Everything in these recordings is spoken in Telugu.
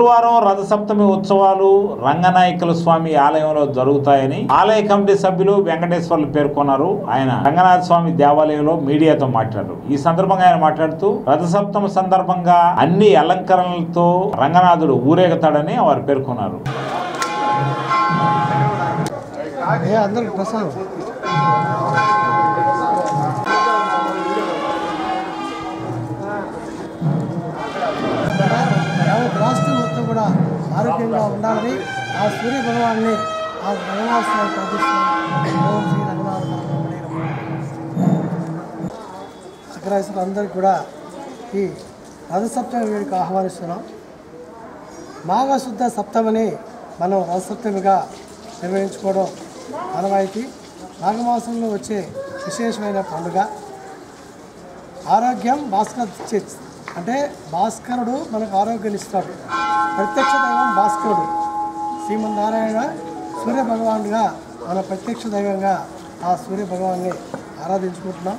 శుక్రవారం రథసప్తమి ఉత్సవాలు రంగనాయకుల స్వామి ఆలయంలో జరుగుతాయని ఆలయ కమిటీ సభ్యులు వెంకటేశ్వర్లు పేర్కొన్నారు ఆయన రంగనాథ స్వామి దేవాలయంలో మీడియాతో మాట్లాడారు ఈ సందర్భంగా ఆయన మాట్లాడుతూ రథసప్తమి సందర్భంగా అన్ని అలంకరణలతో రంగనాథుడు ఊరేగుతాడని వారు పేర్కొన్నారు ఏ అందరికి ప్రసాదం యావత్ రాష్ట్రం మొత్తం కూడా ఆరోగ్యంగా ఉండాలని ఆ సూర్య భగవాన్ని ఆ రంగనాథ స్వామి ప్రార్థిస్తున్నాం ఓం శ్రీ రంగనాథ పరబ్రహ్మణే నమః. అగ్రహాసులు అందరికీ కూడా ఈ రథసప్తమి వేడుక ఆహ్వానిస్తున్నాం మాఘశుద్ధ సప్తమిని మనం రథసప్తమిగా నిర్వహించుకోవడం ఆనవాయితీ మాఘమాసంలో వచ్చే విశేషమైన పండుగ ఆరోగ్యం భాస్కర్ చే- అంటే భాస్కరుడు మనకు ఆరోగ్యాన్ని ఇస్తాడు ప్రత్యక్ష దైవం భాస్కరుడు శ్రీమన్నారాయణ సూర్య భగవానుడిగా మన ప్రత్యక్ష దైవంగా ఆ సూర్య భగవాన్ని ఆరాధించుకుంటున్నాం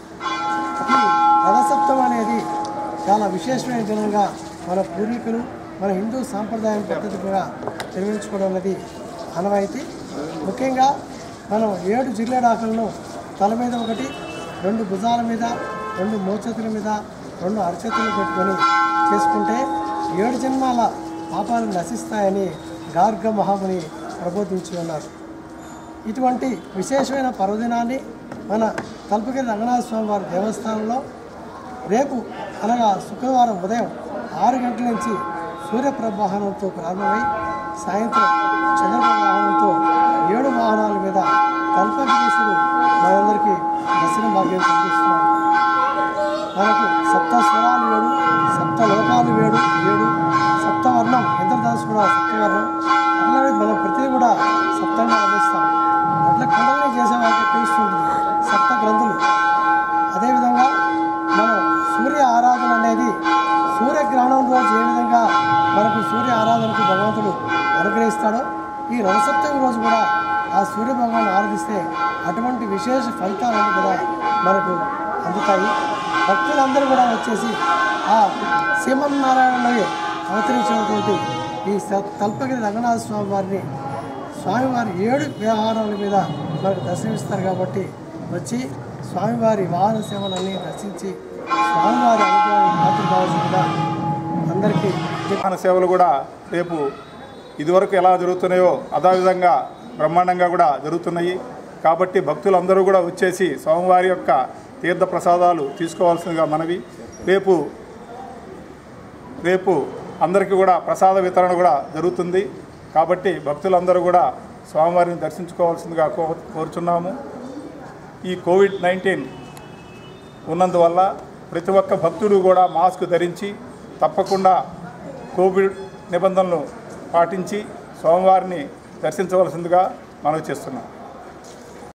ఈ రథసప్తం అనేది చాలా విశేషమైన దినంగా మన పూర్వీకులు మన హిందూ సాంప్రదాయం పద్ధతిగా నిర్వహించుకోవడం అనేది ఆనవాయితీ ముఖ్యంగా మనం ఏడు జిల్లేడాకులను తల మీద ఒకటి రెండు భుజాల మీద రెండు మోచేతుల మీద రెండు అరచేతులు పెట్టుకొని చేసుకుంటే ఏడు జన్మాల పాపాలు నశిస్తాయని గార్గ మహాముని ప్రబోధించి ఉన్నారు ఇటువంటి విశేషమైన పర్వదినాన్ని మన తలుపుగిరి రంగనాథ స్వామి వారి దేవస్థానంలో రేపు అనగా శుక్రవారం ఉదయం ఆరు గంటల నుంచి సూర్యప్రవాహనంతో ప్రారంభమై సాయంత్రం చంద్రప్రవాహనంతో ఏడు వాహనాల మీద కల్పగిరీశుడు మనందరికీ దర్శనం భాగ్యం కల్పిస్తున్నాడు మనకు సప్త స్వరాలు ఏడు సప్త లోకాలు ఏడు ఏడు సప్తవర్ణం ఇంద్రదాసు కూడా సప్తవర్ణం అట్లాగే మనం ప్రతిదీ కూడా సప్తంగా లభిస్తాం అట్లా కుండలిని చేసే వారికి తెలుస్తుంటుంది సప్త గ్రంథులు అదేవిధంగా మనం సూర్య ఆరాధన అనేది సూర్యగ్రహణం రోజు ఏ విధంగా మనకు సూర్య ఆరాధనకు భగవంతుడు అనుగ్రహిస్తాడో ఈ రథసప్తమి రోజు కూడా ఆ సూర్య భగవాన్ ఆరాధిస్తే అటువంటి విశేష ఫలితాలన్నీ కూడా మనకు అందుతాయి భక్తులందరూ కూడా వచ్చేసి ఆ శ్రీమన్నారాయణలో అవతరించినటువంటి ఈ స- తల్పగిరి రంగనాథ స్వామి వారిని స్వామివారి ఏడు వ్యవహారాల మీద మనకు దర్శనమిస్తారు కాబట్టి వచ్చి స్వామివారి వాహన సేవలన్నీ దర్శించి స్వామివారి అనుగ్రహానికి పాత్ర కావాల్సిందిగా అందరికీ విజ్ఞప్తి వాహన సేవలు కూడా రేపు ఇదివరకు ఎలా జరుగుతున్నాయో అదేవిధంగా బ్రహ్మాండంగా కూడా జరుగుతున్నాయి కాబట్టి భక్తులందరూ కూడా వచ్చేసి స్వామివారి యొక్క తీర్థ ప్రసాదాలు తీసుకోవాల్సిందిగా మనవి రేపు రేపు అందరికీ కూడా ప్రసాద వితరణ కూడా జరుగుతుంది కాబట్టి భక్తులందరూ కూడా స్వామివారిని దర్శించుకోవాల్సిందిగా కో కోరుచున్నాము ఈ కోవిడ్ నైన్టీన్ ఉన్నందువల్ల ప్రతి ఒక్క భక్తుడు కూడా మాస్క్ ధరించి తప్పకుండా కోవిడ్ నిబంధనలు పాటించి స్వామివారిని దర్శించవలసిందిగా మనవి చేస్తున్నాం